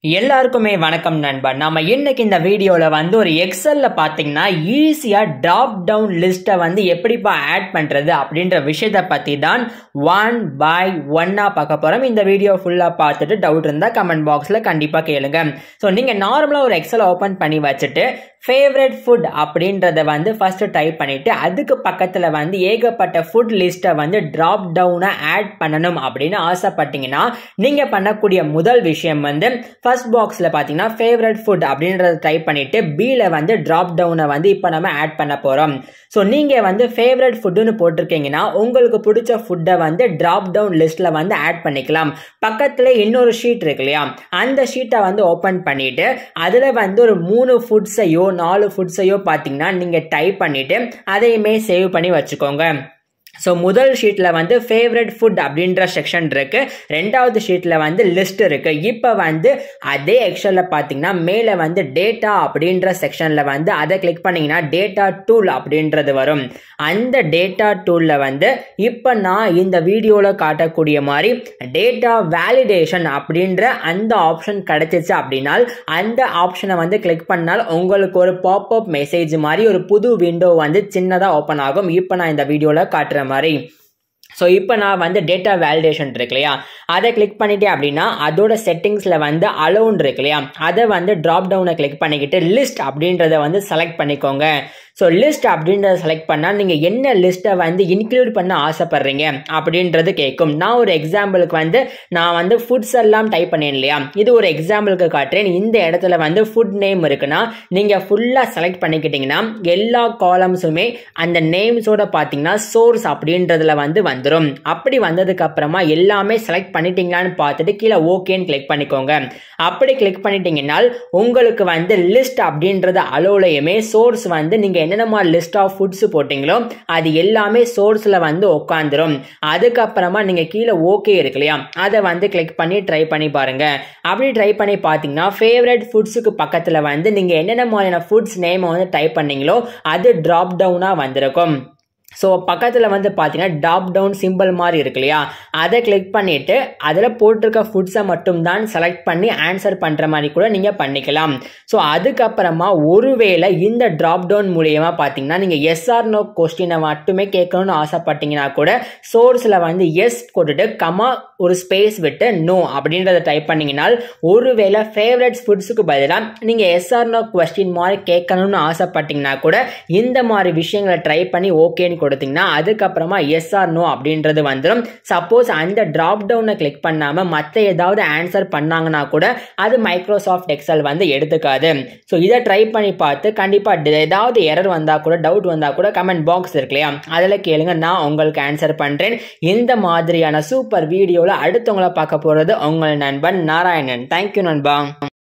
எல்லாருக்குமே வணக்கம் நண்பா நம்ம இன்னைக்கு இந்த வீடியோவில் வந்து ஒரு எக்ஸலில் பார்த்தீங்கன்னா ஈஸியாக ட்ராப் டவுன் லிஸ்ட்டை வந்து எப்படிப்பா ஆட் பண்ணுறது அப்படின்ற விஷயத்தை பற்றி தான் ஒன் பை ஒன்னாக பார்க்க போகிறோம் இந்த வீடியோ ஃபுல்லாக பார்த்துட்டு டவுட் இருந்தால் கமெண்ட் பாக்ஸில் கண்டிப்பாக கேளுங்க ஸோ நீங்கள் நார்மலாக ஒரு எக்ஸலை ஓப்பன் பண்ணி வச்சுட்டு ஃபேவரட் ஃபுட் அப்படின்றத வந்து ஃபர்ஸ்ட் டைப் பண்ணிட்டு அதுக்கு பக்கத்தில் வந்து ஏகப்பட்ட ஃபுட் லிஸ்ட்டை வந்து ட்ராப் டவுனாக ஆட் பண்ணணும் அப்படின்னு ஆசைப்பட்டீங்கன்னா நீங்கள் பண்ணக்கூடிய முதல் விஷயம் வந்து ஃபர்ஸ்ட் பாக்ஸில் பார்த்தீங்கன்னா ஃபேவரட் ஃபுட் அப்படின்றத டைப் பண்ணிட்டு பியில் வந்து ட்ராப் டவுனை வந்து இப்போ நம்ம ஆட் பண்ண போகிறோம் ஸோ நீங்கள் வந்து ஃபேவரட் ஃபுட்டுன்னு போட்டிருக்கீங்கன்னா உங்களுக்கு பிடிச்ச ஃபுட்டை வந்து ட்ராப் டவுன் லிஸ்ட்டில் வந்து ஆட் பண்ணிக்கலாம் பக்கத்தில் இன்னொரு ஷீட் இருக்கு இல்லையா அந்த ஷீட்டை வந்து ஓப்பன் பண்ணிட்டு அதில் வந்து ஒரு மூணு ஃபுட்ஸையோ நாலு ஃபுட்ஸையோ பார்த்தீங்கன்னா நீங்கள் டைப் பண்ணிவிட்டு அதையுமே சேவ் பண்ணி வச்சுக்கோங்க ஸோ முதல் ஷீட்டில் வந்து ஃபேவரட் ஃபுட் அப்படின்ற செக்ஷன் இருக்கு ரெண்டாவது ஷீட்டில் வந்து லிஸ்ட் இருக்கு இப்போ வந்து அதே எக்ஷனில் பார்த்தீங்கன்னா மேலே வந்து டேட்டா அப்படின்ற செக்ஷனில் வந்து அதை கிளிக் பண்ணிங்கன்னா டேட்டா டூல் அப்படின்றது வரும் அந்த டேட்டா டூலில் வந்து இப்போ நான் இந்த வீடியோவில் காட்டக்கூடிய மாதிரி டேட்டா வேலிடேஷன் அப்படின்ற அந்த ஆப்ஷன் கிடைச்சிச்சு அப்படின்னா அந்த ஆப்ஷனை வந்து கிளிக் பண்ணால் உங்களுக்கு ஒரு பாப்அப் மெசேஜ் மாதிரி ஒரு புது விண்டோ வந்து சின்னதாக ஓப்பன் ஆகும் இப்போ நான் இந்த வீடியோவில் காட்டுற மாதிரி ஸோ இப்போ நான் வந்து டேட்டா வேலிடேஷன் இருக்கு இல்லையா அதை கிளிக் பண்ணிட்டேன் அப்படின்னா அதோட செட்டிங்ஸில் வந்து அலோன் இருக்கு இல்லையா அதை வந்து ட்ராப் டவுனை கிளிக் பண்ணிக்கிட்டு லிஸ்ட் அப்படின்றத வந்து செலக்ட் பண்ணிக்கோங்க ஸோ லிஸ்ட் அப்படின்றத செலக்ட் பண்ணால் நீங்கள் என்ன லிஸ்ட்டை வந்து இன்க்ளூட் பண்ண ஆசைப்பட்றீங்க அப்படின்றது கேட்கும் நான் ஒரு எக்ஸாம்பிளுக்கு வந்து நான் வந்து ஃபுட்ஸ் எல்லாம் டைப் பண்ணேன் இல்லையா இது ஒரு எக்ஸாம்பிளுக்கு காட்டுறேன் இந்த இடத்துல வந்து ஃபுட் நேம் இருக்குன்னா நீங்கள் ஃபுல்லாக செலக்ட் பண்ணிக்கிட்டிங்கன்னா எல்லா காலம்ஸுமே அந்த நேம்ஸோட பார்த்தீங்கன்னா சோர்ஸ் அப்படின்றதுல வந்து வந்துடும் அப்படி வந்ததுக்கு அப்புறமா எல்லாமே செலக்ட் பண்ணிட்டீங்களான்னு பார்த்துட்டு கீழே ஓகேன்னு கிளிக் பண்ணிக்கோங்க அப்படி கிளிக் பண்ணிட்டீங்கன்னா உங்களுக்கு வந்து லிஸ்ட் அப்படின்றது அலோலையுமே சோர்ஸ் வந்து நீங்கள் என்னென்ன லிஸ்ட் ஆஃப் ஃபுட்ஸ் போட்டிங்களோ அது எல்லாமே சோர்ஸில் வந்து உட்காந்துரும் அதுக்கப்புறமா நீங்கள் கீழே ஓகே இருக்கு இல்லையா அதை வந்து கிளிக் பண்ணி ட்ரை பண்ணி பாருங்க அப்படி ட்ரை பண்ணி பார்த்தீங்கன்னா ஃபேவரட் ஃபுட்ஸுக்கு பக்கத்தில் வந்து நீங்கள் என்னென்ன மாதிரியான ஃபுட்ஸ் நேமை வந்து டைப் பண்ணீங்களோ அது ட்ராப் டவுனாக வந்திருக்கும் ஸோ பக்கத்தில் வந்து பார்த்தீங்கன்னா டாப் டவுன் சிம்பிள் மாதிரி இருக்கு இல்லையா அதை கிளிக் பண்ணிவிட்டு அதில் போட்டிருக்க ஃபுட்ஸை மட்டும்தான் செலக்ட் பண்ணி ஆன்சர் பண்ணுற மாதிரி கூட நீங்கள் பண்ணிக்கலாம் ஸோ அதுக்கப்புறமா ஒருவேளை இந்த ட்ராப் டவுன் மூலியமாக பார்த்தீங்கன்னா நீங்கள் எஸ்ஆர் நோ கொஸ்டினை மட்டுமே கேட்கணும்னு ஆசைப்பட்டீங்கன்னா கூட சோர்ஸில் வந்து எஸ் போட்டுட்டு கமா ஒரு ஸ்பேஸ் விட்டு நோ அப்படின்றத டைப் பண்ணிங்கன்னா ஒருவேளை ஃபேவரட் ஃபுட்ஸுக்கு பதிலாக நீங்கள் எஸ்ஆர் நோ கொஸ்டின் மாதிரி கேட்கணும்னு ஆசைப்பட்டீங்கன்னா கூட இந்த மாதிரி விஷயங்களை ட்ரை பண்ணி ஓகேன்னு கொடுத்தீங்கன்னா அதுக்கப்புறமா எஸ் ஆர் நோ அப்படின்றது வந்துடும் சப்போஸ் அந்த ட்ராப் டவுனை கிளிக் பண்ணாமல் மற்ற ஏதாவது ஆன்சர் பண்ணாங்கன்னா கூட அது மைக்ரோசாஃப்ட் எக்ஸல் வந்து எடுத்துக்காது ஸோ இதை ட்ரை பண்ணி பார்த்து கண்டிப்பாக ஏதாவது எரர் வந்தால் கூட டவுட் வந்தால் கூட கமெண்ட் பாக்ஸ் இருக்கு இல்லையா அதில் கேளுங்க நான் உங்களுக்கு ஆன்சர் பண்ணுறேன் இந்த மாதிரியான சூப்பர் வீடியோவில் அடுத்தவங்களை பார்க்க போகிறது உங்கள் நண்பன் நாராயணன் தேங்க்யூ நண்பா